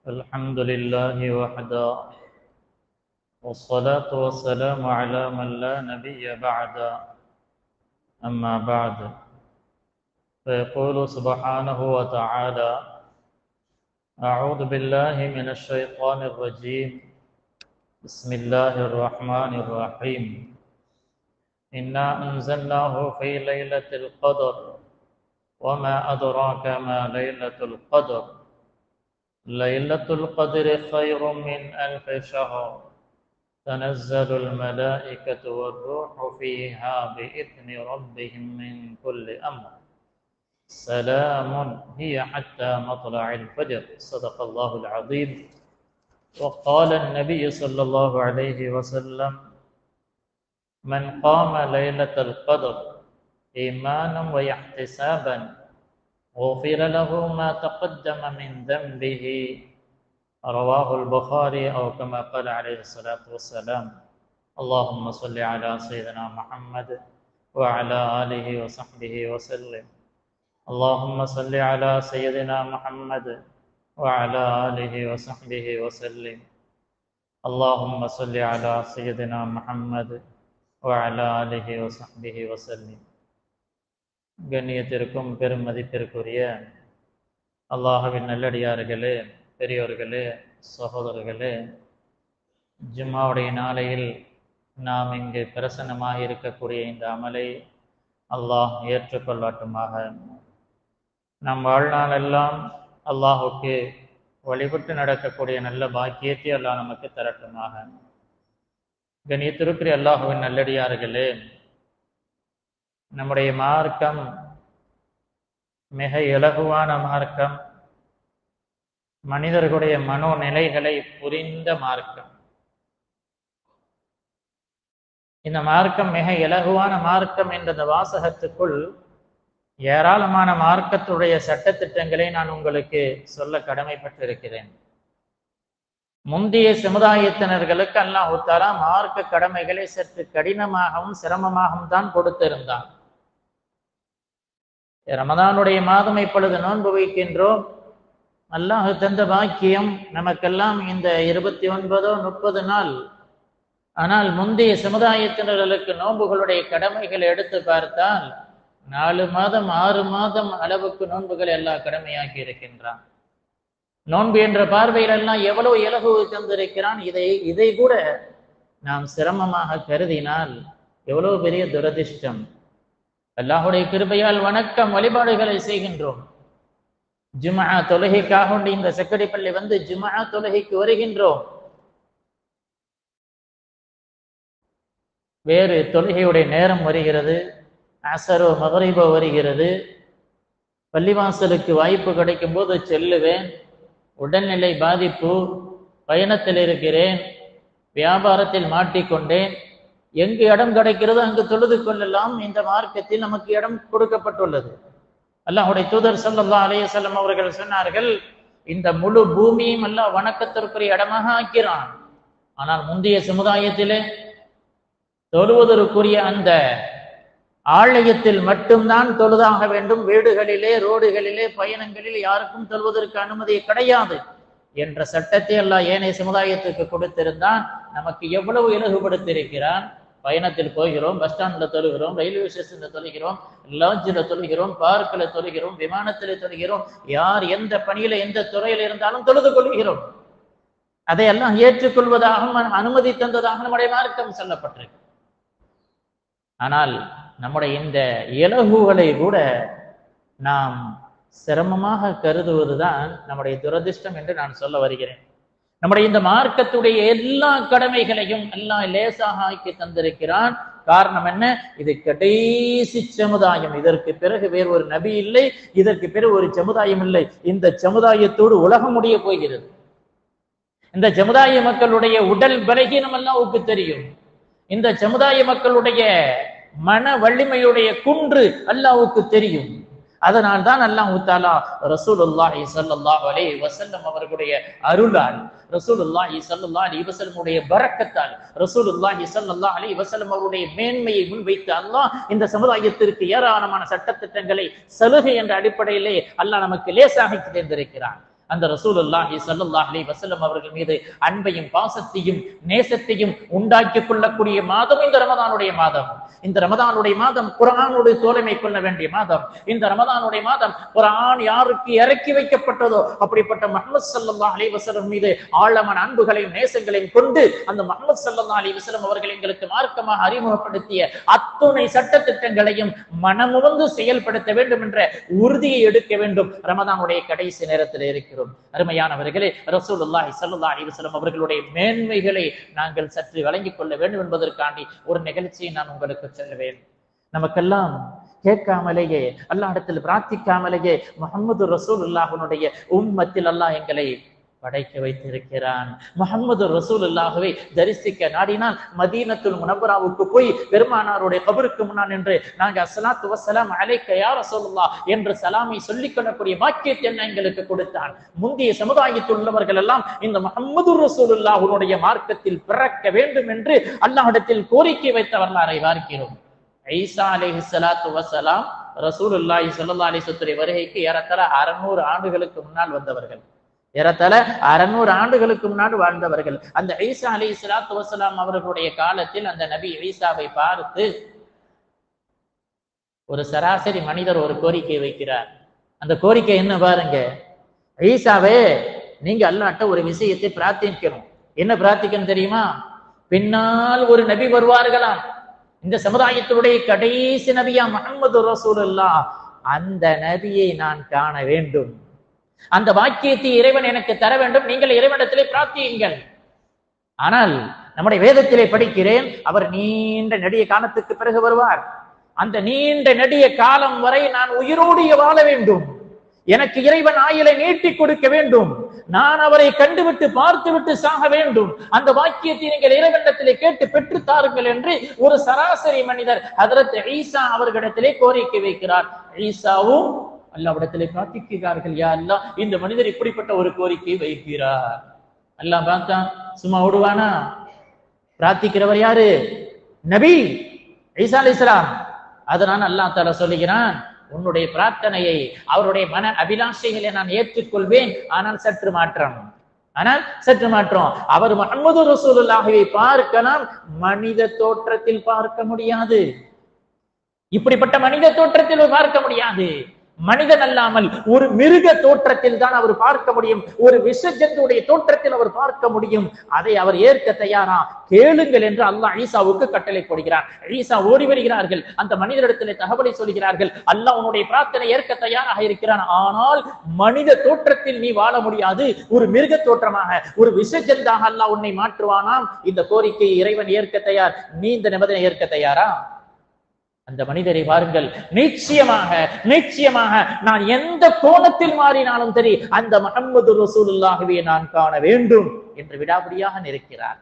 الحمد لله وحده والصلاة والسلام على من لا نبي بعد أما بعد فيقول سبحانه وتعالى أعوذ بالله من الشيطان الرجيم بسم الله الرحمن الرحيم إنا أنزلناه في ليلة القدر وما أدراك ما ليلة القدر ليلة القدر خير من ألف شهر تنزل الملائكة والروح فيها بإذن ربهم من كل أمر سلام هي حتى مطلع الفجر صدق الله العظيم وقال النبي صلى الله عليه وسلم من قام ليلة القدر إيمانا واحتسابا غفر له ما تقدم من ذنبه رواه البخاري أو كما قال عليه الصلاة والسلام اللهم صل على سيدنا محمد وعلى آله وصحبه وسلم اللهم صل على سيدنا محمد وعلى آله وصحبه وسلم اللهم صل على سيدنا محمد وعلى آله وصحبه وسلم கண்ணியத்திற்கும் பெரும் மதிப்பிற்குரிய அல்லாஹவின் நல்லடியார்களே பெரியோர்களே சகோதரர்களே ஜும்மாவுடைய நாளையில் நாம் இங்கு பிரசன்னமாக இருக்கக்கூடிய இந்த அமலை அல்லாஹ் ஏற்றுக்கொள்ளட்டுமாக நம் வாழ்நாளெல்லாம் அல்லாஹுக்கு வழிபட்டு நடக்கக்கூடிய நல்ல பாக்கியத்தை அல்லாஹ் நமக்கு தரட்டுமாக கண்ணியத்திற்குரிய அல்லாஹுவின் நல்லடியார்களே நம்முடைய மார்க்கம் மிக இலகுவான மார்க்கம் மனிதர்களுடைய மனோநிலைகளை புரிந்த மார்க்கம் இந்த மார்க்கம் மிக இலகுவான மார்க்கம் என்ற இந்த வாசகத்துக்குள் ஏராளமான மார்க்கத்துடைய சட்டத்திட்டங்களை நான் உங்களுக்கு சொல்ல கடமைப்பட்டிருக்கிறேன் முந்தைய சமுதாயத்தினர்களுக்கு அல்லாஹு தாலா மார்க்க கடமைகளை சற்று கடினமாகவும் சிரமமாகவும் தான் கொடுத்திருந்தான் ரமதானுடைய மாதம் இப்பொழுது நோன்பு வைக்கின்றோம் அல்லாஹு தந்த பாக்கியம் நமக்கெல்லாம் இந்த இருபத்தி ஒன்பதோ முப்பது நாள் ஆனால் முந்தைய சமுதாயத்தினர்களுக்கு நோன்புகளுடைய கடமைகளை எடுத்து பார்த்தால் நாலு மாதம் ஆறு மாதம் அளவுக்கு நோன்புகள் எல்லாம் கடமையாக்கி இருக்கின்றான் நோன்பு என்ற பார்வையில் எல்லாம் எவ்வளவு இலகு தந்திருக்கிறான் இதை இதை கூட நாம் சிரமமாக கருதினால் எவ்வளவு பெரிய துரதிர்ஷ்டம் அல்லாஹுடைய கிருபையால் வணக்கம் வழிபாடுகளை செய்கின்றோம் ஜுமா தொழுகைக்காக இந்த செக்கடிப்பள்ளி வந்து ஜுமா தொழுகைக்கு வருகின்றோம் வேறு தொழுகையுடைய நேரம் வருகிறது அசரோ மகரிபோ வருகிறது பள்ளிவாசலுக்கு வாய்ப்பு கிடைக்கும் போது செல்லுவேன் உடல்நிலை பாதிப்பு பயணத்தில் இருக்கிறேன் வியாபாரத்தில் மாட்டிக்கொண்டேன் எங்கு இடம் கிடைக்கிறதோ அங்கு தொழுது கொள்ளலாம் இந்த மார்க்கத்தில் நமக்கு இடம் கொடுக்கப்பட்டுள்ளது அல்லாஹுடைய தூதர் சல்லா அலையசல்லம் அவர்கள் சொன்னார்கள் இந்த முழு பூமியும் அல்ல வணக்கத்திற்குரிய இடமாக ஆக்கிறான் ஆனால் முந்தைய சமுதாயத்திலே தொழுவதற்குரிய அந்த ஆலயத்தில் மட்டும்தான் தொழுதாக வேண்டும் வீடுகளிலே ரோடுகளிலே பயணங்களில் யாருக்கும் தொழுவதற்கு அனுமதி கிடையாது என்ற சட்டத்தை எல்லாம் ஏனைய சமுதாயத்துக்கு கொடுத்திருந்தான் நமக்கு எவ்வளவு இலகுபடுத்தியிருக்கிறான் பயணத்தில் போகிறோம் பஸ் ஸ்டாண்ட்ல தொழுகிறோம் ரயில்வே ஸ்டேஷன்ல தொழுகிறோம் லாட்ஜில் தொழுகிறோம் பார்க்கில் தொழுகிறோம் விமானத்தில் தொழுகிறோம் யார் எந்த பணியில எந்த துறையில இருந்தாலும் தொழுது கொள்கிறோம் அதையெல்லாம் ஏற்றுக்கொள்வதாகவும் அனுமதி தந்ததாக நம்முடைய மார்க்கம் சொல்லப்பட்டிருக்கு ஆனால் நம்முடைய இந்த இலகுகளை கூட நாம் சிரமமாக கருதுவதுதான் நம்முடைய துரதிர்ஷ்டம் என்று நான் சொல்ல வருகிறேன் நம்முடைய இந்த மார்க்கத்துடைய எல்லா கடமைகளையும் எல்லாம் லேசாக ஆக்கி தந்திருக்கிறான் காரணம் என்ன இது கடைசி சமுதாயம் இதற்கு பிறகு வேறு ஒரு நபி இல்லை இதற்கு பிறகு ஒரு சமுதாயம் இல்லை இந்த சமுதாயத்தோடு உலகம் முடிய போகிறது இந்த சமுதாய மக்களுடைய உடல் பலகீனம் அல்லாவுக்கு தெரியும் இந்த சமுதாய மக்களுடைய மன வலிமையுடைய குன்று அல்லாவுக்கு தெரியும் அதனால் தான் அல்லாஹு தாலா ரசூலுல்லாஹி ஸல்லல்லாஹு அலைஹி வஸல்லம் அவர்களுடைய அருளால் ரசூலுல்லாஹி ஸல்லல்லாஹு அலைஹி வஸல்லமுடைய பரக்கத்தால் ரசூலுல்லாஹி ஸல்லல்லாஹு அலைஹி வஸல்லம் அவருடைய மேன்மையை முன்வைத்து அல்லாஹ் இந்த சமுதாயத்திற்கு ஏராளமான சட்டத்திட்டங்களை சலுகை என்ற அடிப்படையிலே அல்லாஹ் நமக்கு லேசாக தேர்ந்திருக்கிறான் அந்த ரசூலுல்லாஹி ஸல்லல்லாஹு அலைஹி வஸல்லம் அவர்கள் மீது அன்பையும் பாசத்தையும் நேசத்தையும் உண்டாக்கி கொள்ளக்கூடிய மாதம் இந்த ரமதானுடைய மாதம் இந்த ரமதானுடைய மாதம் குர்ஆனோடு தோழமை கொள்ள வேண்டிய மாதம் இந்த ரமதானுடைய மாதம் குர்ஆன் யாருக்கு இறக்கி வைக்கப்பட்டதோ அப்படிப்பட்ட முஹம்மது ஸல்லல்லாஹு அலைஹி வஸல்லம் மீது ஆழமான அன்புகளையும் நேசங்களையும் கொண்டு அந்த முஹம்மது ஸல்லல்லாஹு அலைஹி வஸல்லம் அவர்கள் எங்களுக்கு மார்க்கமாக அறிமுகப்படுத்திய அத்துணை சட்டத்திட்டங்களையும் மனமுவந்து செயல்படுத்த வேண்டும் என்ற உறுதியை எடுக்க வேண்டும் ரமதானுடைய கடைசி நேரத்தில் இருக்கிறோம் அருமையானவர்களே ரசூலுல்லாஹி ஸல்லல்லாஹு அலைஹி வஸல்லம் அவர்களுடைய மேன்மைகளை நாங்கள் சற்று வழங்கிக் கொள்ள வேண்டும் என்பதற்காண்டி ஒரு நிகழ்ச்சியை நான் உங்களுக்கு சொல்லுவேன் நமக்கெல்லாம் கேட்காமலேயே அல்லாஹ்விடத்தில் பிரார்த்திக்காமலேயே முகமது ரசூலுல்லாஹ்வினுடைய உம்மத்தில் அல்லாஹ் எங்களை படைக்க வைத்திருக்கிறான் முகமது ரசூலுல்லாஹுவை தரிசிக்க நாடினால் மதீனத்துல் முனவராவுக்கு போய் பெருமானாருடைய கபருக்கு முன்னால் நின்று நாங்க அஸ்ஸலாத்து வஸ்ஸலாம் அலைக்க யா ரசூலுல்லாஹ் என்று சலாமை சொல்லிக் கொள்ளக்கூடிய பாக்கியத்தை என்ன எங்களுக்கு கொடுத்தான் முந்தைய சமுதாயத்தில் உள்ளவர்கள் எல்லாம் இந்த முகமது ரசூலுல்லாஹுடைய மார்க்கத்தில் பிறக்க வேண்டும் என்று அல்லாஹ்விடத்தில் கோரிக்கை வைத்த வரலாறை பார்க்கிறோம் ஐசா அலைஹி ஸலாத்து வஸலாம் ரசூலுல்லாஹி ஸல்லல்லாஹு அலைஹி வஸல்லம் வருகைக்கு ஏறத்தாழ 600 ஆண்டுகளுக்கு முன்னால் வந்தவர்கள் ஏறத்தாழ அறுநூறு ஆண்டுகளுக்கு முன்னாடி வாழ்ந்தவர்கள் அந்த ஈசா அலி இஸ்லாத்து வசலாம் அவர்களுடைய காலத்தில் அந்த நபி ஈசாவை பார்த்து ஒரு சராசரி மனிதர் ஒரு கோரிக்கை வைக்கிறார் அந்த கோரிக்கை என்ன பாருங்க ஈசாவே நீங்க அல்லாட்ட ஒரு விஷயத்தை பிரார்த்திக்கணும் என்ன பிரார்த்திக்கணும் தெரியுமா பின்னால் ஒரு நபி வருவார்களாம் இந்த சமுதாயத்தினுடைய கடைசி நபியா முகமது ரசூலுல்லா அந்த நபியை நான் காண வேண்டும் அந்த வாக்கியத்தை இறைவன் எனக்கு தர வேண்டும் நீங்கள் இறைவனிடத்திலே பிரார்த்தியுங்கள் ஆனால் நம்முடைய வேதத்திலே படிக்கிறேன் அவர் நீண்ட நெடிய காலத்துக்கு பிறகு வருவார் அந்த நீண்ட நெடிய காலம் வரை நான் உயிரோடு வாழ வேண்டும் எனக்கு இறைவன் ஆயுளை நீட்டி கொடுக்க வேண்டும் நான் அவரை கண்டுவிட்டு பார்த்துவிட்டு சாக வேண்டும் அந்த வாக்கியத்தை நீங்கள் இறைவனிடத்திலே கேட்டு பெற்று தாருங்கள் என்று ஒரு சராசரி மனிதர் ஹதரத் ஈசா அவர்களிடத்திலே கோரிக்கை வைக்கிறார் ஈசாவும் அல்லாவிடத்திலே பிரார்த்திக்கிறார்கள் யா அல்லா இந்த மனிதர் இப்படிப்பட்ட ஒரு கோரிக்கையை வைக்கிறார் அல்லாஹ் பார்த்தான் சும்மா விடுவானா பிரார்த்திக்கிறவர் யாரு நபி ஈசா அலி இஸ்லாம் அதனால் அல்லாஹ் தாலா சொல்லுகிறான் உன்னுடைய பிரார்த்தனையை அவருடைய மன அபிலாஷைகளை நான் ஏற்றுக்கொள்வேன் ஆனால் சற்று மாற்றம் ஆனால் சற்று மாற்றம் அவர் முகமது ரசூலுல்லாஹிவை பார்க்கலாம் மனித தோற்றத்தில் பார்க்க முடியாது இப்படிப்பட்ட மனித தோற்றத்தில் பார்க்க முடியாது மனிதன் அல்லாமல் ஒரு மிருக தோற்றத்தில் தான் அவர் பார்க்க முடியும் ஒரு விஷ ஜந்துடைய தோற்றத்தில் அவர் பார்க்க முடியும் அதை அவர் ஏற்க தயாரா கேளுங்கள் என்று அல்லாஹ் ஈசாவுக்கு கட்டளை போடுகிறார் ஈசா ஓடி வருகிறார்கள் அந்த மனிதரிடத்திலே தகவலை சொல்கிறார்கள் அல்லாஹ் உன்னுடைய பிரார்த்தனை ஏற்க தயாராக இருக்கிறான் ஆனால் மனித தோற்றத்தில் நீ வாழ முடியாது ஒரு மிருக தோற்றமாக ஒரு விஷ ஜந்தாக அல்லாஹ் உன்னை மாற்றுவானாம் இந்த கோரிக்கையை இறைவன் ஏற்க தயார் நீ இந்த நிபந்தனை ஏற்க தயாரா அந்த மனிதரை பாருங்கள் நிச்சயமாக நிச்சயமாக நான் எந்த கோணத்தில் மாறினாலும் சரி அந்த முகமது ரசூலுல்லாகவே நான் காண வேண்டும் என்று விடாபடியாக நிற்கிறார்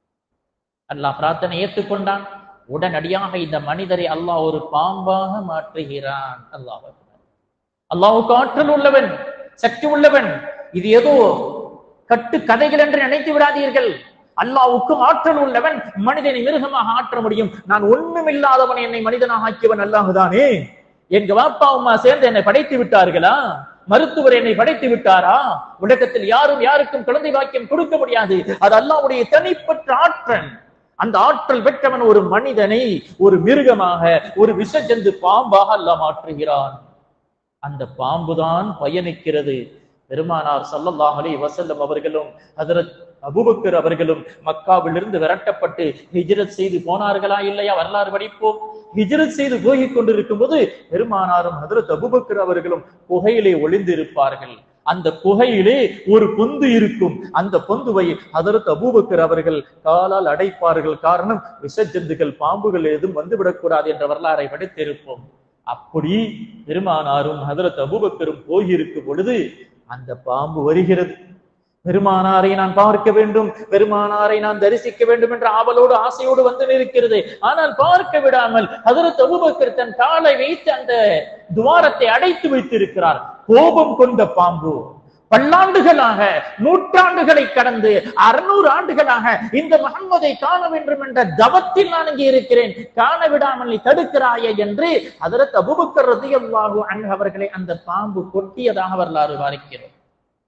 அல்லாஹ் பிரார்த்தனை ஏற்றுக்கொண்டான் உடனடியாக இந்த மனிதரை அல்லாஹ் ஒரு பாம்பாக மாற்றுகிறான் அல்லாஹ் அல்லாஹுக்கு ஆற்றல் உள்ளவன் சக்தி உள்ளவன் இது ஏதோ கட்டு கதைகள் என்று நினைத்து விடாதீர்கள் அல்லாவுக்கும் ஆற்றல் உள்ளவன் மனிதனை மிருகமாக ஆற்ற முடியும் நான் ஒண்ணுமில்லாதவன் என்னை மனிதனாக ஆக்கியவன் அல்லாஹுதானே எங்க வாப்பா அம்மா சேர்ந்து என்னை படைத்து விட்டார்களா மருத்துவர் என்னை படைத்து விட்டாரா உலகத்தில் யாரும் யாருக்கும் குழந்தை வாக்கியம் கொடுக்க முடியாது அது அல்லாவுடைய தனிப்பட்ட ஆற்றல் அந்த ஆற்றல் பெற்றவன் ஒரு மனிதனை ஒரு மிருகமாக ஒரு விஷஜந்து பாம்பாக அல்ல மாற்றுகிறான் அந்த பாம்புதான் பயணிக்கிறது பெருமானார் சல்லல்லாஹ் அலைஹி வஸல்லம் அவர்களும் ஹதரத் அபூபக்கர் அவர்களும் மக்காவிலிருந்து விரட்டப்பட்டு ஹிஜ்ரத் செய்து போனார்களா இல்லையா வரலாறு படிப்போம் ஹிஜ்ரத் செய்து போகிக் கொண்டிருக்கும் போது பெருமானாரும் ஹதரத் அபூபக்கர் அவர்களும் குகையிலே ஒளிந்திருப்பார்கள் அந்த குகையிலே ஒரு பொந்து இருக்கும் அந்த பொந்துவை ஹதரத் அபூபக்கர் அவர்கள் காலால் அடைப்பார்கள் காரணம் விஷஜந்துகள் பாம்புகள் எதுவும் வந்துவிடக்கூடாது என்ற வரலாறை படித்திருப்போம் அப்படி பெருமானாரும் ஹதரத் அபூபக்கரும் போயிருக்கும் பொழுது அந்த பாம்பு வருகிறது பெருமானாரை நான் பார்க்க வேண்டும் பெருமானாரை நான் தரிசிக்க வேண்டும் என்ற ஆவலோடு ஆசையோடு வந்து நிற்கிறது ஆனால் பார்க்க விடாமல் ஹதரத் அபூபக்கர் தன் காலை வைத்து அந்த துவாரத்தை அடைத்து வைத்திருக்கிறார் கோபம் கொண்ட பாம்பு பல்லாண்டுகளாக நூற்றாண்டுகளை கடந்து அறுநூறு ஆண்டுகளாக இந்த முகம்மதை காண வேண்டும் என்ற தவத்தில் நான் இங்கே இருக்கிறேன் காண விடாமல் நீ தடுக்கிறாயே என்று அதற்கு அபுபக்கர் ரதியல்லாஹு அன்ஹு அவர்களை அந்த பாம்பு கொட்டியதாக வரலாறு பார்க்கிறோம்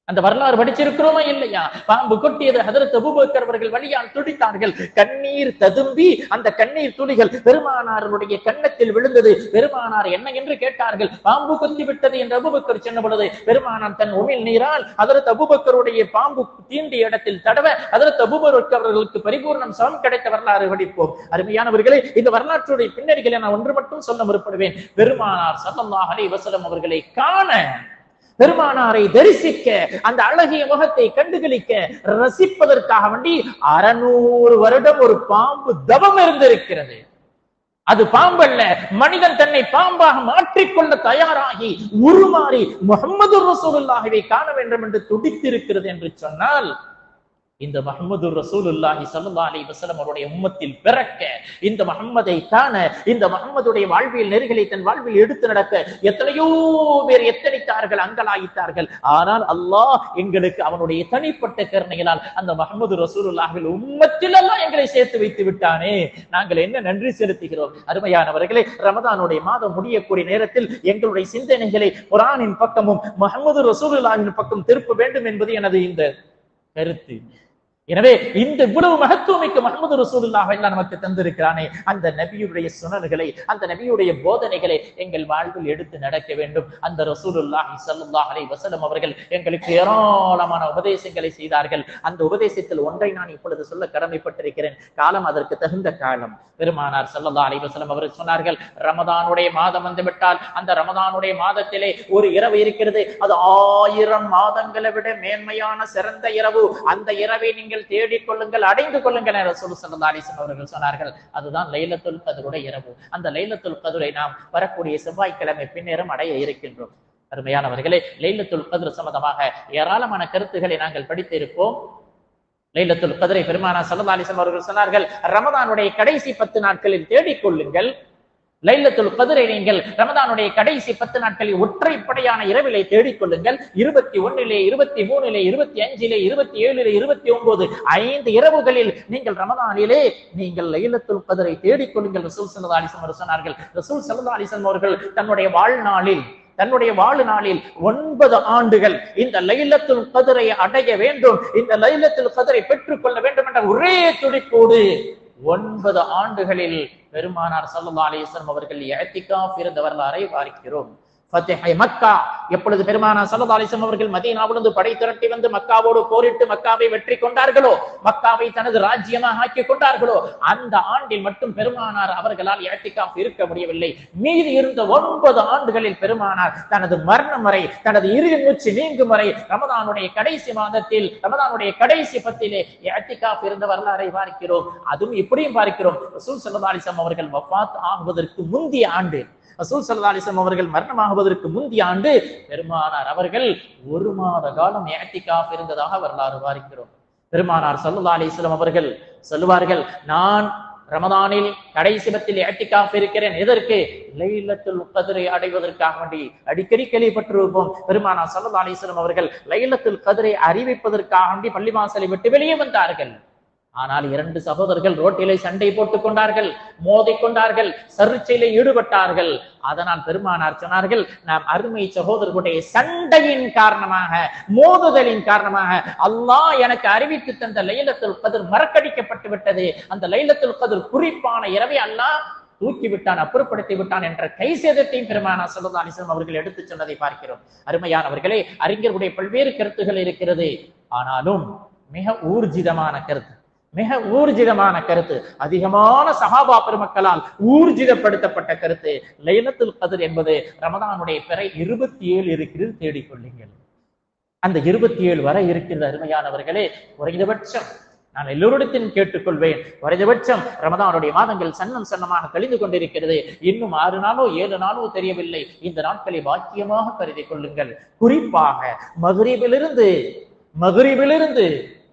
அந்த வரலாறு படிச்சிருக்கிறோமா இல்லையா பாம்பு கொட்டியது ஹதரத் அபூபக்கர் அவர்கள் வழியால் துடித்தார்கள் கண்ணீர் ததும்பி அந்த கண்ணீர் துளிகள் பெருமானாருடைய கன்னத்தில் விழுந்தது பெருமானார் என்ன என்று கேட்டார்கள் பாம்பு கொத்தி விட்டது என்று அபூபக்கர் சொன்ன பொழுது பெருமானார் தன் உமிழ் நீரால் ஹதரத் அபூபக்கருடைய பாம்பு தீண்டிய இடத்தில் தடவ ஹதரத் அபூபக்கர் அவர்களுக்கு பரிபூர்ணம் சமம் கிடைத்த வரலாறு படிப்போம் அருமையானவர்களே இந்த வரலாற்றுடைய பின்னணிகளை நான் ஒன்று மட்டும் சொல்ல முற்படுவேன் பெருமானார் ஸல்லல்லாஹு அலைஹி வஸல்லம் அவர்களை காண பெருமானாரை தரிசிக்க அந்த அழகிய முகத்தை கண்டுகளிக்க ரசிப்பதற்காக வேண்டி அறநூறு வருடம் ஒரு பாம்பு தவம் இருந்திருக்கிறது அது பாம்பல்ல மனிதன் தன்னை பாம்பாக மாற்றிக்கொள்ள தயாராகி உருமாறி முகமது ரசூலுல்லாஹிவை காண வேண்டும் என்று துடித்திருக்கிறது என்று சொன்னால் இந்த முகமது ரசூலுல்லாஹி ஸல்லல்லாஹு அலைஹி வஸல்லம் அவருடைய உம்மத்தில் பிறக்க இந்த முகம்மதை காண இந்த முகம்மதுடைய வாழ்வியல் நெறிகளை தன் வாழ்வில் எடுத்து நடக்க எத்தனையோ பேர் எத்தனித்தார்கள் அங்கலாயித்தார்கள் ஆனால் அல்லாஹ் எங்களுக்கு அவனுடைய தனிப்பட்ட கருணைகளால் அந்த முகமது ரசூலுல்லாஹில் உம்மத்தில் எல்லாம் எங்களை சேர்த்து வைத்து விட்டானே நாங்கள் என்ன நன்றி செலுத்துகிறோம் அருமையானவர்களே ரமதானுடைய மாதம் முடியக்கூடிய நேரத்தில் எங்களுடைய சிந்தனைகளை குரானின் பக்கமும் முகமது ரசூலுல்லாஹின் பக்கம் திருப்ப வேண்டும் என்பது எனது இந்த கருத்து எனவே இந்த இவ்வளவு மகத்துவமிக்க முகமது ரசூலுல்லாஹ் எல்லாம் நமக்கு தந்திருக்கிறானே அந்த நபியுடைய சுனல்களை அந்த நபியுடைய போதனைகளை எங்கள் வாழ்வில் எடுத்து நடக்க வேண்டும் அந்த ரசூலுல்லாஹி ஸல்லல்லாஹு அலைஹி வஸல்லம் அவர்கள் எங்களுக்கு ஏராளமான உபதேசங்களை செய்தார்கள் அந்த உபதேசத்தில் ஒன்றை நான் இப்பொழுது சொல்ல கடமைப்பட்டிருக்கிறேன் காலம் அதற்கு தகுந்த காலம் பெருமானார் ஸல்லல்லாஹு அலைஹி வஸல்லம் அவர்கள் சொன்னார்கள் ரமதானுடைய மாதம் வந்து விட்டால் அந்த ரமதானுடைய மாதத்திலே ஒரு இரவு இருக்கிறது அது ஆயிரம் மாதங்களை விட மேன்மையான சிறந்த இரவு அந்த இரவை நீங்கள் தேடிக் கொள்ளுங்கள் அடைந்து கொள்ளுங்கள் என ரசூல் ஸல்லல்லாஹு அலைஹி வஸல்லம் அவர்கள் சொன்னார்கள் அதுதான் லைலத்துல் கதருடைய இரவு அந்த லைலத்துல் கதரை நாம் வரக்கூடிய செவ்வாய்க்கிழமை பின்னேறம் அடைய இருக்கின்றோம் அருமையானவர்களே லைலத்துல் கதிர் சம்பந்தமாக ஏராளமான கருத்துக்களை நாங்கள் படித்திருப்போம் லைலத்துல் கதிரை பெருமானா சல்லா அலிசம் அவர்கள் சொன்னார்கள் ரமதானுடைய கடைசி பத்து நாட்களில் தேடிக் கொள்ளுங்கள் லைலத்துல் கதிரை நீங்கள் ரமதானுடைய கடைசி பத்து நாட்களில் ஒற்றைப்படையான இரவிலை தேடிக் கொள்ளுங்கள் இருபத்தி ஒன்னிலே இருபத்தி மூணிலே இருபத்தி அஞ்சிலே இருபத்தி ஏழிலே இருபத்தி ஒன்பது ஐந்து இரவுகளில் நீங்கள் ரமதானிலே நீங்கள் லைலத்துல் கதிரை தேடிக் கொள்ளுங்கள் ரசூல் சல்லா அலிசம் அவர் சொன்னார்கள் ரசூல் சல்லா அலிசம் அவர்கள் தன்னுடைய வாழ்நாளில் தன்னுடைய வாழ்நாளில் ஒன்பது ஆண்டுகள் இந்த லைலத்துல் கதிரை அடைய வேண்டும் இந்த லைலத்துல் கதிரை பெற்றுக்கொள்ள வேண்டும் என்ற ஒரே துடிப்போடு ஒன்பது ஆண்டுகளில் பெருமானார் சல்லா அலிஸ்லம் அவர்கள் ஏத்திகாஃப் இருந்த வரலாறை பார்க்கிறோம் ஃபத்திஹை மக்கா எப்பொழுது பெருமானா சல்லா அலிஸ்லம் அவர்கள் மதீனாவிலிருந்து படை திரட்டி வந்து மக்காவோடு போரிட்டு மக்காவை வெற்றி கொண்டார்களோ மக்காவை தனது ராஜ்யமாக ஆக்கி கொண்டார்களோ அந்த ஆண்டில் மட்டும் பெருமானார் அவர்களால் ஏத்திகாஃப் இருக்க முடியவில்லை மீதி இருந்த ஒன்பது ஆண்டுகளில் பெருமானார் தனது மரணம் வரை தனது இறுதி மூச்சு நீங்கும் வரை ரமதானுடைய கடைசி மாதத்தில் ரமதானுடைய கடைசி பத்திலே ஏத்திகாஃப் இருந்த வரலாறை பார்க்கிறோம் அதுவும் இப்படியும் பார்க்கிறோம் ரசூல் சல்லா அலிஸ்லாம் அவர்கள் வஃபாத் ஆகுவதற்கு முந்தைய ஆண்டு ரசூல் சல்லா அலிஸ்லாம் அவர்கள் மரணமாகுவதற்கு முந்தைய ஆண்டு பெருமானார் அவர்கள் ஒரு மாத காலம் ஏத்திகாஃப் இருந்ததாக வரலாறு பார்க்கிறோம் பெருமானார் சல்லா அலிஸ்லாம் அவர்கள் சொல்லுவார்கள் நான் ரமதானில் கடைசி பத்தில் ஏத்திகாஃப் இருக்கிறேன் எதற்கு லைலத்துல் கதிரை அடைவதற்காக வேண்டி அடிக்கடி கேள்விப்பட்டிருப்போம் பெருமானா சல்லா அலிஸ்லாம் அவர்கள் லைலத்துல் கதிரை அறிவிப்பதற்காக வேண்டி பள்ளிவாசலை விட்டு வெளியே வந்தார்கள் ஆனால் இரண்டு சகோதரர்கள் ரோட்டிலே சண்டை போட்டுக் கொண்டார்கள் மோதிக் கொண்டார்கள் சர்ச்சையிலே ஈடுபட்டார்கள் அதனால் பெருமானார் சொன்னார்கள் நாம் அருமை சகோதரர்களுடைய சண்டையின் காரணமாக மோதுதலின் காரணமாக அல்லாஹ் எனக்கு அறிவித்து தந்த லைலத்துல் கதிர் மறக்கடிக்கப்பட்டு விட்டது அந்த லைலத்துல் கதிர் குறிப்பான இரவை அல்லாஹ் தூக்கி விட்டான் அப்புறப்படுத்தி விட்டான் என்ற கை சேதத்தையும் பெருமானா சல்லா அலிஸ்லாம் அவர்கள் எடுத்துச் சொன்னதை பார்க்கிறோம் அருமையானவர்களே அறிஞர்களுடைய பல்வேறு கருத்துகள் இருக்கிறது ஆனாலும் மிக ஊர்ஜிதமான கருத்து மிக ஊர்ஜிதமான கருத்து அதிகமான சஹாபா பெருமக்களால் ஊர்ஜிதப்படுத்தப்பட்ட கருத்து லைலத்துல் கதிர் என்பது ரமதானுடைய பிறை இருபத்தி ஏழு இருக்கிறது தேடிக்கொள்ளுங்கள் அந்த இருபத்தி ஏழு வரை இருக்கிறது அருமையானவர்களே குறைந்தபட்சம் நான் எல்லோரிடத்திலும் கேட்டுக்கொள்வேன் குறைந்தபட்சம் ரமதானுடைய மாதங்கள் சன்னம் சன்னமாக கழிந்து கொண்டிருக்கிறது இன்னும் ஆறு நாளோ ஏழு நாளோ தெரியவில்லை இந்த நாட்களை பாக்கியமாக கருதி கொள்ளுங்கள் குறிப்பாக மகரீபிலிருந்து மகரீபிலிருந்து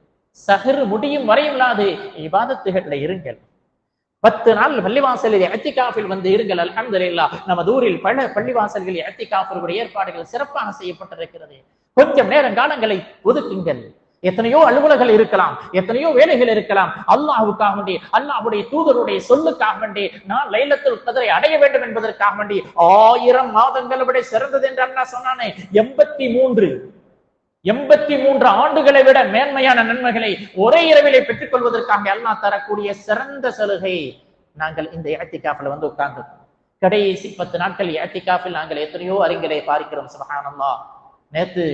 சஹர் முடியும் வரையில்லாது இபாதத்துகள்ல இருங்கள் பத்து நாள் பள்ளிவாசலில் எத்திகாஃபில் வந்து இருங்கள் அல்ஹம்துலில்லாஹ் நமது ஊரில் பல பள்ளிவாசல்கள் எத்திகாஃபிலுடைய ஏற்பாடுகள் சிறப்பாக செய்யப்பட்டிருக்கிறது கொஞ்சம் நேரம் காலங்களை ஒதுக்குங்கள் எத்தனையோ அலுவலர்கள் இருக்கலாம் எத்தனையோ வேலைகள் இருக்கலாம் அல்லாஹுக்காக வேண்டி அல்லாஹுடைய தூதருடைய சொல்லுக்காக வேண்டி நான் லைலத்துல் கதரை அடைய வேண்டும் என்பதற்காக வேண்டி ஆயிரம் மாதங்களை விட சிறந்தது என்று அல்லாஹ் சொன்னானே எண்பத்தி மூன்று எண்பத்தி மூன்று ஆண்டுகளை விட மேன்மையான நன்மைகளை ஒரே இரவிலே பெற்றுக் கொள்வதற்காக அல்லாஹ் தரக்கூடிய சிறந்த சலுகை நாங்கள் இந்த ஏத்திகாஃபில் வந்து உட்கார்ந்து கடைசி பத்து நாட்கள் ஏத்திகாஃபில் நாங்கள் எத்தனையோ அறிஞரை பார்க்கிறோம் சுபஹானல்லா நேத்து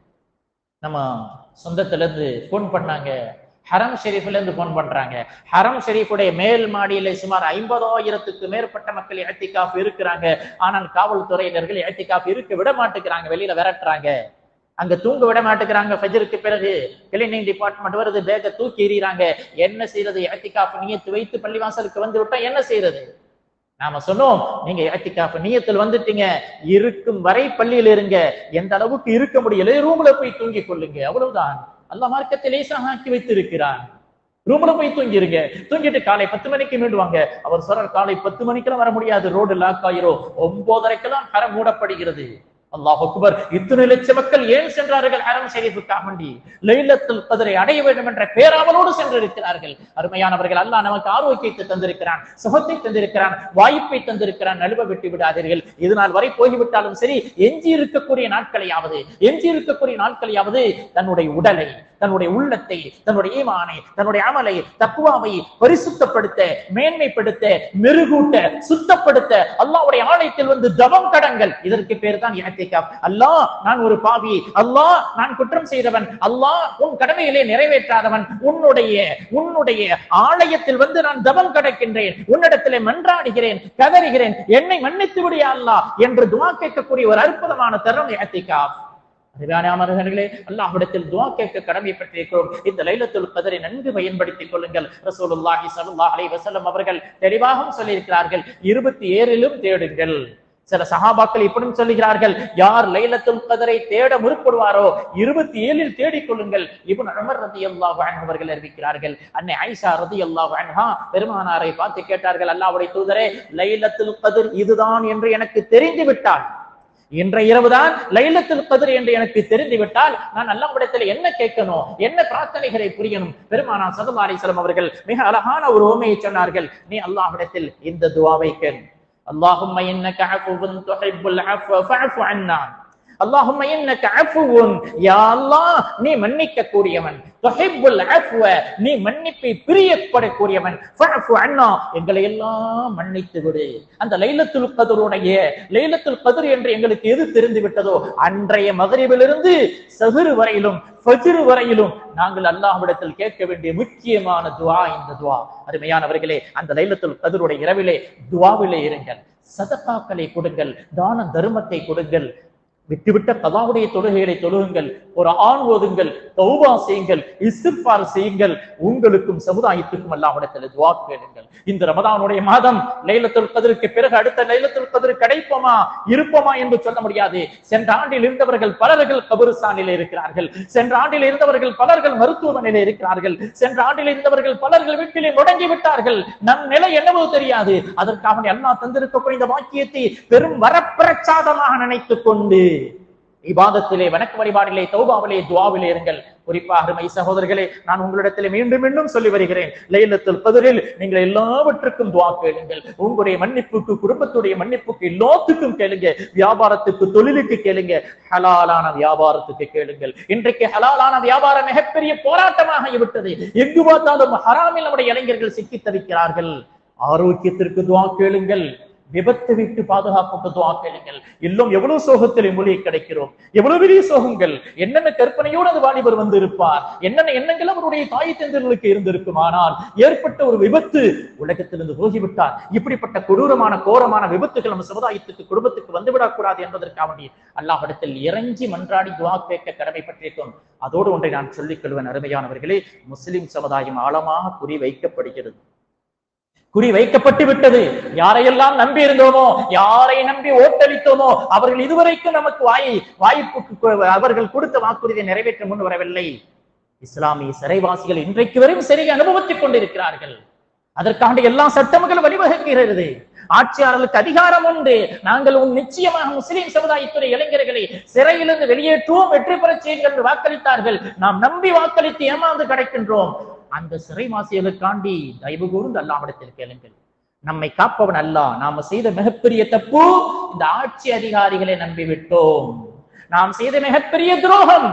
நம்ம சொந்தத்துல இருந்து போன் பண்ணாங்க ஹரம் ஷெரீஃப்ல இருந்து போன் பண்றாங்க ஹரம் ஷெரீஃபுடைய மேல் மாடியில சுமார் ஐம்பதாயிரத்துக்கு மேற்பட்ட மக்கள் ஏத்திகாஃப் இருக்கிறாங்க ஆனால் காவல்துறையினர்கள் ஏத்திகாஃப் இருக்க விட மாட்டேங்கிறாங்க வெளியில விரட்டுறாங்க அங்க தூங்க விட மாட்டேங்கிறாங்க ஃபஜருக்கு பிறகு கிளீனிங் டிபார்ட்மெண்ட் வருது பேக்கை தூக்கி எறிகிறாங்க என்ன செய்யறது ஏத்திகாஃப் நியத்து வைத்து பள்ளிவாசலுக்கு வந்து விட்டா என்ன செய்யறது நாம சொன்னோம் நீங்க ஏத்திகாஃப் நியத்தில் வந்துட்டீங்க இருக்கும் வரை பள்ளியில் இருங்க எந்த அளவுக்கு இருக்க முடியல ரூம்ல போய் தூங்கி கொள்ளுங்க அவ்வளவுதான் அல்ல மார்க்கத்தை லேசாக ஆக்கி வைத்திருக்கிறான் ரூம்ல போய் தூங்கிருங்க தூங்கிட்டு காலை பத்து மணிக்கு மீண்டுவாங்க அவர் சொல்றார் காலை பத்து மணிக்கெல்லாம் வர முடியாது ரோடு லாக் ஆயிரும் ஒன்பதரைக்கெல்லாம் ஹரம் மூடப்படுகிறது அல்லாஹ் அக்பர் இத்தனை லட்சம் மக்கள் ஏன் சென்றார்கள் ஹரம் ஷெரீஃபுக்காக வேண்டி லைலத்துல் கதிரை அடைய வேண்டும் என்ற பேராவலோடு சென்றிருக்கிறார்கள் அருமையானவர்கள் அல்லாஹ் நமக்கு ஆரோக்கியத்தை தந்திருக்கிறான் சுகத்தை தந்திருக்கிறான் வாய்ப்பை தந்திருக்கிறான் நழுவ விட்டு விடாதீர்கள் இது நாள் வரை போய்விட்டாலும் சரி எஞ்சி இருக்கக்கூடிய நாட்களையாவது எஞ்சி இருக்கக்கூடிய நாட்களையாவது தன்னுடைய உடலை தன்னுடைய உள்ளத்தை தன்னுடைய ஈமானை தன்னுடைய அமலை தக்குவாவை பரிசுத்தப்படுத்த மேன்மைப்படுத்த மெருகூட்ட சுத்தப்படுத்த அல்லாஹ்வுடைய ஆலயத்தில் வந்து தவம் கடங்கள் இதற்கு பேர் தான் இனத்திகாப் அல்லாஹ் நான் ஒரு பாவி அல்லாஹ் நான் குற்றம் செய்தவன் அல்லாஹ் உன் கடமையிலே நிறைவேற்றாதவன் உன்னுடைய உன்னுடைய ஆலயத்தில் வந்து நான் தவம் கடக்கின்றேன் உன்னிடத்திலே மன்றாடுகிறேன் கதறுகிறேன் என்னை மன்னித்து விடியா அல்லாஹ் என்று துவா கேட்கக்கூடிய ஒரு அற்புதமான தருணம் இனத்திகாப் அருமையானவர்களே அல்லாஹ்விடத்தில் துவா கேட்க கடமைப்பட்டிருக்கிறோம் இந்த லைலத்துல் கதரை நன்கு பயன்படுத்திக் கொள்ளுங்கள் ரசூலுல்லாஹி ஸல்லல்லாஹு அலைஹி வஸல்லம் அவர்கள் தெளிவாகவும் சொல்லியிருக்கிறார்கள் இருபத்தி ஏழிலும் தேடுங்கள் சில சஹாபாக்கள் இப்படியும் சொல்லுகிறார்கள் யார் லைலத்துல் கதரை தேட முற்படுவாரோ இருபத்தி ஏழில் தேடிக் கொள்ளுங்கள் இப்னு உமர் ரலியல்லாஹு அன்ஹு அவர்கள் அறிவிக்கிறார்கள் அன்னை ஆயிஷா ரலியல்லாஹு அன்ஹா பெருமானாரை பார்த்து கேட்டார்கள் அல்லாஹ்வுடைய தூதரே லைலத்துல் கதர் இதுதான் என்று எனக்கு தெரிந்து விட்டால் இன்றைய இரவுதான் லைலத்துல் கதிர் என்று எனக்கு தெரிந்து விட்டால் நான் அல்லாஹ்விடத்தில் என்ன கேட்கணும் என்ன பிரார்த்தனைகளை புரியணும் பெருமானா சல்லல்லாஹு அலைஹி வஸல்லம் அவர்கள் மிக அழகான ஒரு உண்மையை சொன்னார்கள் நீ அல்லாஹ்விடத்தில் இந்த துஆவை கேள் اللهم انك عفو تحب العفو فاعف عنا اللهم انك عفو يا الله நீ மன்னிக்க கூடியவன் துஹிப்புல் அஃப்வ நீ மன்னிப்பை பிரியப்படக்கூடியவன் ஃபஅஃபு அன்னா எங்களை எல்லாம் மன்னித்து விடு அந்த லைலத்துல் கதருடைய லைலத்துல் கதர் என்று எங்களுக்கு எது தெரிந்து விட்டதோ அன்றைய மகரிபிலிருந்து சஹர் வரையிலும் ஃபஜ்ர் வரையிலும் நாங்கள் அல்லாஹ்விடத்தில் கேட்க வேண்டிய முக்கியமான துஆ இந்த துஆ அருமையானவர்களே அந்த லைலத்துல் கதருடைய இரவிலே துஆவிலே இருங்கள் சதகாக்களை கொடுங்கள் தான தர்மத்தை கொடுங்கள் விட்டுவிட்ட கதாவுடைய தொழுகைகளை தொழுகுங்கள் ஒரு ஆண் ஓதுங்கள் தௌபா செய்யுங்கள் இஸ்திஃபார் செய்யுங்கள் உங்களுக்கும் சமுதாயத்துக்கும் அல்லாஹ்விடத்தில் துவா கேளுங்கள் இந்த ரமதானுடைய மாதம் லைலத்துல் கதிருக்கு பிறகு அடுத்த லைலத்துல் கதிர் கிடைப்போமா இருப்போமா என்று சொல்ல முடியாது சென்ற ஆண்டில் இருந்தவர்கள் பலர்கள் கபருஸ்தானில் இருக்கிறார்கள் சென்ற ஆண்டில் இருந்தவர்கள் பலர்கள் மருத்துவமனையில் இருக்கிறார்கள் சென்ற ஆண்டில் இருந்தவர்கள் பலர்கள் வீட்டிலே முடங்கி விட்டார்கள் நம் நிலை என்னவோ தெரியாது அதற்காக அல்லாஹ் தந்திருக்கக்கூடிய இந்த வாக்கியத்தை பெரும் வரப்பிரச்சாதமாக நினைத்துக் கொண்டு இபாதத்திலே வணக்க வழிபாடிலே தௌபாவிலே துவாவிலே இருங்கள் குறிப்பாக அருமை சகோதரர்களே நான் உங்களிடத்திலே மீண்டும் மீண்டும் சொல்லி வருகிறேன் லைலத்துல் கதிரில் நீங்கள் எல்லாவற்றுக்கும் துவா கேளுங்கள் உங்களுடைய மன்னிப்புக்கு குடும்பத்துடைய மன்னிப்புக்கு எல்லாத்துக்கும் கேளுங்க வியாபாரத்துக்கு தொழிலுக்கு கேளுங்க ஹலாலான வியாபாரத்துக்கு கேளுங்கள் இன்றைக்கு ஹலாலான வியாபாரம் மிகப்பெரிய போராட்டமாக விட்டது எங்கு பார்த்தாலும் ஹராமில் நம்முடைய இளைஞர்கள் சிக்கி தவிக்கிறார்கள் ஆரோக்கியத்திற்கு துவா கேளுங்கள் விபத்து விட்டு பாதுகாப்புக்கு துவா கேளுங்கள் எல்லாம் எவ்வளவு சோகத்திலே மொழி கிடைக்கிறோம் எவ்வளவு பெரிய சோகங்கள் என்னென்ன கற்பனையோடு அந்த வாலிபர் வந்து இருப்பார் என்னென்ன எண்ணங்கள் அவருடைய தாய் தந்தர்களுக்கு இருந்திருக்கும் ஆனால் ஏற்பட்ட ஒரு விபத்து உலகத்திலிருந்து போகிவிட்டார் இப்படிப்பட்ட கொடூரமான கோரமான விபத்துகள் நம்ம சமுதாயத்துக்கு குடும்பத்துக்கு வந்துவிடக்கூடாது என்பதற்காக வேண்டி அல்லாஹிடத்தில் இறங்கி மன்றாடி துவா கேட்க கடமைப்பட்டிருக்கும் அதோடு ஒன்றை நான் சொல்லிக் கொள்வேன் அருமையானவர்களே முஸ்லிம் சமுதாயம் ஆழமாக குறி வைக்கப்படுகிறது குறி வைக்கப்பட்டு விட்டது யாரையெல்லாம் நம்பி இருந்தோமோ யாரை நம்பி ஓட்டளித்தோமோ அவர்கள் இதுவரைக்கும் நமக்கு வாய் வாய்ப்புக்கு அவர்கள் கொடுத்த வாக்குறுதியை நிறைவேற்ற முன் வரவில்லை இஸ்லாமிய சிறைவாசிகள் இன்றைக்கு வரையும் சிறை அனுபவித்துக் கொண்டிருக்கிறார்கள் அதற்காக எல்லா சட்டங்களும் வழிவகுக்கிறது ஆட்சியாளர்களுக்கு அதிகாரம் உண்டு நாங்கள் உன் நிச்சயமாக முஸ்லிம் சமுதாயத்துறை இளைஞர்களை சிறையிலிருந்து வெளியேற்றுவோம் வெற்றி பெறச் செய்யுங்கள் என்று வாக்களித்தார்கள் நாம் நம்பி வாக்களித்து ஏமாந்து கிடைக்கின்றோம் அந்த சிறைவாசிகளுக்காண்டி தயவு கூர்ந்து அல்லாவிடத்தில் கேளுங்கள் நம்மை காப்பவன் அல்ல நாம செய்த மிகப்பெரிய தப்பு இந்த ஆட்சி அதிகாரிகளை நம்பிவிட்டோம் நாம் செய்த மிகப்பெரிய துரோகம்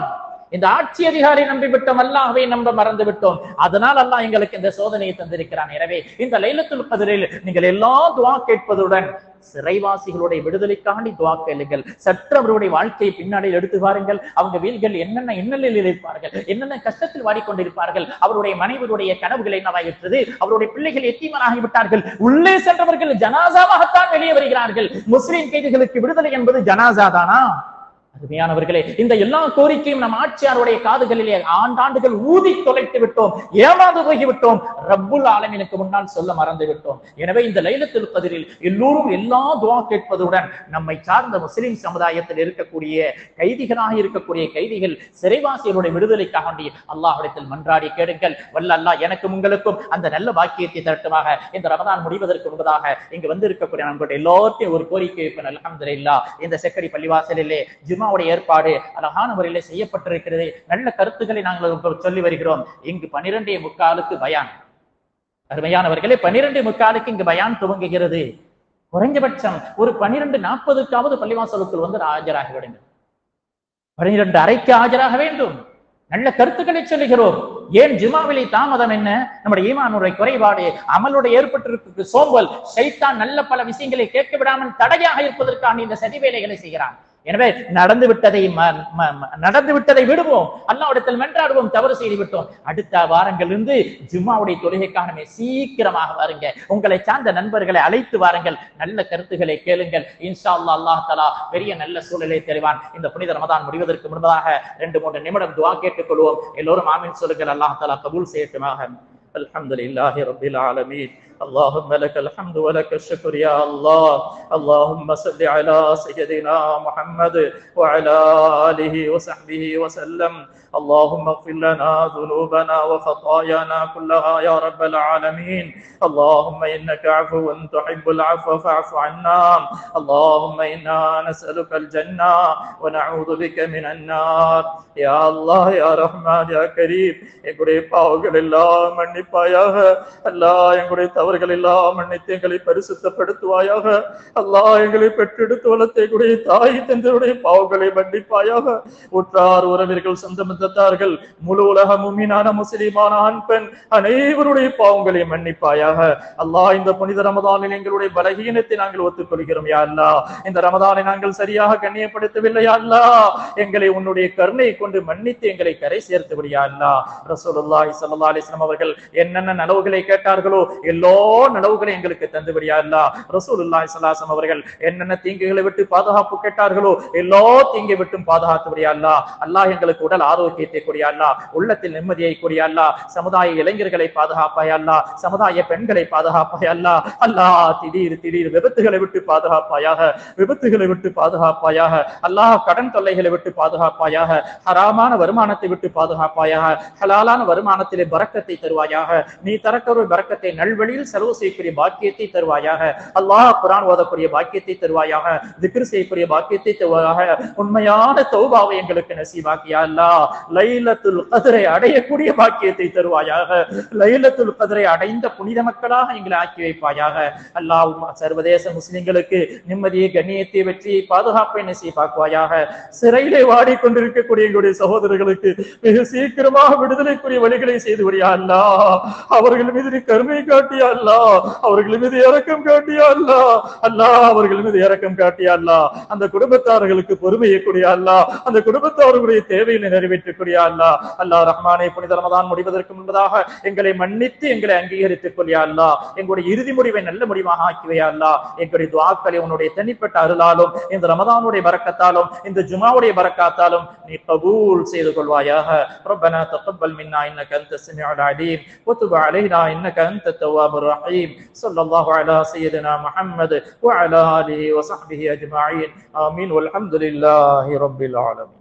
இந்த ஆட்சி அதிகாரி நம்பி விட்டோம் அல்லாஹ்வை நம்ப மறந்து விட்டோம் அதனால் அல்லாஹ் எங்களுக்கு இந்த சோதனையை தந்திருக்கிறான் எனவே இந்த லைலத்துல் கதிரில் நீங்கள் எல்லா துவா கேட்பதுடன் சிறைவாசிகளுடைய விடுதலைக்காண்டி துவா கேளுங்கள் சற்று அவருடைய வாழ்க்கையை பின்னாடி எடுத்து பாருங்கள் அவங்க வீல்கள் என்னென்ன இன்னலில் இருப்பார்கள் என்னென்ன கஷ்டத்தில் வாடிக்கொண்டிருப்பார்கள் அவருடைய மனைவருடைய கனவுகள் என்னவாயிற்றது அவருடைய பிள்ளைகள் எத்தீமனாகி விட்டார்கள் உள்ளே சென்றவர்கள் ஜனாசாவாகத்தான் வெளியே வருகிறார்கள் முஸ்லிம் கைதிகளுக்கு விடுதலை என்பது ஜனாசா தானா அருமையானவர்களே இந்த எல்லா கோரிக்கையும் நம் ஆட்சியாருடைய காதுகளிலே ஆண்டாண்டுகள் ஊதி தொலைத்து விட்டோம் ஏமாந்து போய்விட்டோம் ரப்புல் ஆலமீனுக்கு முன்னால் சொல்ல மறந்து விட்டோம் எனவே இந்த லைலத்துல் கதிரில் எல்லோரும் எல்லா துவா கேட்பதுடன் நம்மை சார்ந்த முஸ்லிம் சமுதாயத்தில் இருக்கக்கூடிய கைதிகளாக இருக்கக்கூடிய கைதிகள் சிறைவாசிகளுடைய விடுதலைக்காக வேண்டி அல்லாஹ்விடத்தில் மன்றாடி கேடுங்கள் வல்ல அல்லாஹ் எனக்கும் உங்களுக்கும் அந்த நல்ல பாக்கியத்தை தரட்டுமாக இந்த ரமதான் முடிவதற்கு முன்பதாக இங்கு வந்து இருக்கக்கூடிய நம்மளுடைய எல்லாத்தையும் ஒரு கோரிக்கை வைப்பேன் அல்ஹம்துலில்லாஹ் இந்த செக்கடி பள்ளிவாசலிலே ஜும்மாவுடைய ஏற்பாடு அழகான முறையிலே செய்யப்பட்டிருக்கிறது நல்ல கருத்துக்களை நாங்கள் இப்ப சொல்லி வருகிறோம் இங்கு பனிரெண்டே முக்காலுக்கு பயான் அருமையானவர்களே பனிரெண்டு முக்காலுக்கு இங்கு பயான் துவங்குகிறது குறைஞ்சபட்சம் ஒரு பனிரெண்டு நாற்பதுக்காவது பள்ளிவாசலுக்குள் வந்து ஆஜராகி விடுங்கள் பனிரெண்டு அறைக்கு ஆஜராக வேண்டும் நல்ல கருத்துக்களை சொல்லுகிறோம் ஏன் ஜுமாவிலே தாமதம் என்ன நம்முடைய ஈமானுடைய குறைபாடு அமலுடைய ஏற்பட்டிருக்கு சோம்பல் சைத்தான் நல்ல பல விஷயங்களை கேட்க விடாமல் தடையாக இருப்பதற்கான இந்த சதி வேலைகளை செய்கிறான் எனவே நடந்து விட்டதை ம- ம- ம- நடந்து விட்டதை விடுவோம் அல்லாவிடத்தில் மென்றாடுவோம் தவறு செய்து விட்டோம் அடுத்த வாரங்கள் இருந்து ஜும்மாவுடைய தொழுகைக்கானமே சீக்கிரமாக வாருங்க உங்களை சார்ந்த நண்பர்களை அழைத்து வாருங்கள் நல்ல கருத்துக்களை கேளுங்கள் இன்ஷா அல்லாஹ் அல்லாஹ் தலா பெரிய நல்ல சூழலை தெரிவான் இந்த புனித ரமதான் முடிவதற்கு முன்பதாக ரெண்டு மூன்று நிமிடம் துவா கேட்டுக் கொள்வோம் எல்லோரும் ஆமீன் சொல்லுங்கள் அல்லாஹ் தலா கபூல் செய்யட்டுமாக الحمد لله رب العالمين اللهم لك الحمد ولك الشكر يا الله اللهم صل على سيدنا محمد وعلى آله وصحبه وسلم اللهم اغفر لنا ذنوبنا وخطايانا كلها يا رب العالمين اللهم انك عفو تحب العفو فاعف عنا اللهم انا نسالك الجنه ونعوذ بك من النار يا الله يا رحمن يا كريم எங்களுடைய பாவங்கள் எல்லாம் மன்னிப்பாயாக அல்லாஹ் எங்களுடைய தவறுகள் எல்லாம் மன்னித்து எங்களை பரிசுத்தப்படுத்துவாயாக அல்லாஹ் எங்களை பெற்றெடுத்து வளர்த்த எங்களுடைய தாய் தந்தருடைய பாவங்களை மன்னிப்பாயாக உற்றார் உறவினர்கள் சொந்த பந்தத்தார்கள் முழு உலக மும்மினான முஸ்லிமான ஆண் பெண் அனைவருடைய பாவங்களை மன்னிப்பாயாக அல்லாஹ் இந்த புனித ரமதானில் எங்களுடைய பலகீனத்தை நாங்கள் ஒத்துக்கொள்கிறோம் யா அல்லாஹ் இந்த ரமதானை நாங்கள் சரியாக கண்ணியப்படுத்தவில்லை யா அல்லாஹ் எங்களை உன்னுடைய கருணை கொண்டு மன்னித்து எங்களை கரை சேர்த்து விடியா அல்லாஹ் ரசூலுல்லாஹி ஸல்லல்லாஹு அலைஹி வஸல்லம் அவர்கள் என்னென்ன நலவுகளை கேட்டார்களோ எல்லா நலவுகளையும் எங்களுக்கு தந்து விடியா அல்லாஹ் ரசூலுல்லாஹி ஸல்லல்லாஹு அலைஹி வஸல்லம் அவர்கள் என்னென்ன தீங்குகளை விட்டு பாதுகாப்பு கேட்டார்களோ எல்லா தீங்கை விட்டும் பாதுகாத்து விடியா அல்லாஹ் அல்லாஹ் எங்களுக்கு உடல் ஆரோக்கியத்தை கூடிய அல்லாஹ் உள்ளத்தில் நிம்மதியை கூடிய அல்லாஹ் சமுதாய இளைஞர்களை பாதுகாப்பாய் அல்லாஹ் சமுதாய பெண்களை பாதுகாப்பாய் அல்லாஹ் அல்லாஹ் திடீர் திடீர் விபத்துகளை விட்டு பாதுகாப்பாயாக விபத்துகளை விட்டு பாதுகாப்பாயாக அல்லாஹ் கடன் தொல்லைகளை விட்டு பாதுகாப்பாயாக ஹராமான வருமானத்தை விட்டு பாதுகாப்பாயாக ஹலாலான வருமானத்திலே பரக்கத்தை தருவாயாக நீ தரக்கொரு பரக்கத்தை நல்வழியில் செலவு செய்யக்கூடிய பாக்கியத்தை தருவாயாக அல்லாஹ் குரான் ஓதக்கூடிய பாக்கியத்தை தருவாயாக திக்ர் செய்யக்கூடிய பாக்கியத்தை தருவாயாக உண்மையான தௌபாவை எங்களுக்கு நசீபாக்கியா அல்லாஹ் லைலத்துல் கதிரை அடையக்கூடிய பாக்கியத்தை தருவாயாக லைலத்துல் கதிரை அடைந்த புனித மக்களாக எங்களை ஆக்கி வைப்பாயாக அல்லாஹ் சர்வதேச முஸ்லிம்களுக்கு நிம்மதியை கண்ணியத்தை வெற்றியை பாதுகாப்பை நசீபாக்குவாயாக சிறையிலே வாடிக்கொண்டிருக்கக்கூடிய எங்களுடைய சகோதரர்களுக்கு மிக சீக்கிரமாக விடுதலைக்குரிய வழிகளை செய்து விடியா அல்லா அவர்கள் மீது நீ கருணை காட்டியா அல்லா அவர்கள் மீது இரக்கம் காட்டியா அல்லா அல்லா அவர்கள் மீது இரக்கம் காட்டியா அல்லா அந்த குடும்பத்தார்களுக்கு பொறுமையை கூடிய அல்லா அந்த குடும்பத்தார்களுடைய தேவைகளை நிறைவேற்றக்கூடிய அல்லா அல்லா ரஹ்மானை புனித ரமதான் முடிவதற்கு முன்பதாக எங்களை மன்னித்து எங்களை அங்கீகரித்துக் கொள்ளியா அல்லா எங்களுடைய இறுதி முடிவை நல்ல முடிவாக ஆக்கிவையா அல்லா எங்களுடைய துவாக்களை உன்னுடைய தனிப்பட்ட அருளாலும் இந்த ரமதானுடைய பரக்கத்தாலும் இந்த ஜுமாவுடைய பரக்காத்தாலும் நீ கபூல் செய்து கொள்வாயாக ربنا تقبل منا انك انت السميع العليم وتب علينا انك انت التواب الرحيم صلى الله على سيدنا محمد وعلى اله وصحبه اجمعين امين والحمد لله رب العالمين